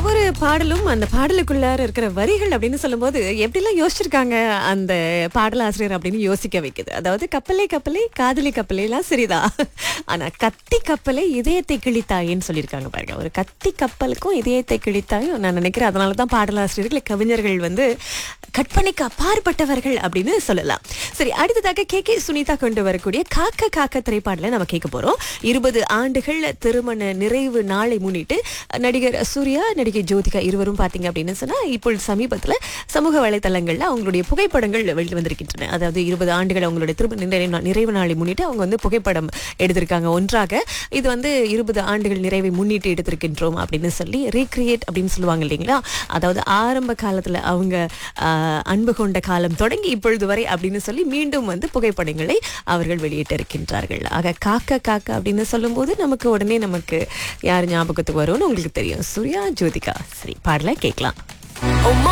ஒவ்வொரு பாடலும் அந்த பாடலுக்குள்ளார இருக்கிற வரிகள் அப்படின்னு சொல்லும்போது எப்படிலாம் யோசிச்சிருக்காங்க அந்த பாடலாசிரியர் அப்படின்னு யோசிக்க வைக்குது அதாவது கப்பலே கப்பலே காதலி கப்பலே எல்லாம் சரிதா ஆனா கத்தி கப்பலே இதயத்தை கிழித்தாயின்னு சொல்லியிருக்காங்க பாருங்க ஒரு கத்தி கப்பலுக்கும் இதயத்தை கிழித்தாயும் நான் நினைக்கிறேன் அதனால தான் பாடலாசிரியர்கள் கவிஞர்கள் வந்து கற்பனைக்கு அப்பாற்பட்டவர்கள் அப்படின்னு சொல்லலாம் சரி அடுத்ததாக கே கே சுனிதா கொண்டு வரக்கூடிய காக்க காக்க திரைப்பாடலை நம்ம கேட்க போறோம் இருபது ஆண்டுகள் திருமண நிறைவு நாளை முன்னிட்டு நடிகர் சூர்யா நடிகை ஜோதிகா இருவரும் பாத்தீங்க அப்படின்னு சொன்னா இப்பொழுது சமீபத்துல சமூக வலைதளங்கள்ல அவங்களுடைய புகைப்படங்கள் வெளி வந்திருக்கின்றன அதாவது இருபது ஆண்டுகள் அவங்களுடைய திருமண நிறைவு நா- நிறைவு நாளை முன்னிட்டு அவங்க வந்து புகைப்படம் எடுத்திருக்காங்க ஒன்றாக இது வந்து இருபது ஆண்டுகள் நிறைவை முன்னிட்டு எடுத்திருக்கின்றோம் அப்படின்னு சொல்லி ரீக்ரியேட் அப்படின்னு சொல்லுவாங்க இல்லைங்களா அதாவது ஆரம்ப காலத்துல அவங்க ஆஹ், அன்பு கொண்ட காலம் தொடங்கி இப்பொழுது வரை அப்படின்னு சொல்லி மீண்டும் வந்து புகைப்படங்களை அவர்கள் வெளியிட்டிருக்கின்றார்கள் ஆக காக்க காக்க அப்படின்னு சொல்லும்போது நமக்கு உடனே நமக்கு யார் ஞாபகத்துக்கு வரும்னு உங்களுக்கு தெரியும் சூர்யா ஜோதிகா சரி பாடல கேட்கலாம் உம்மா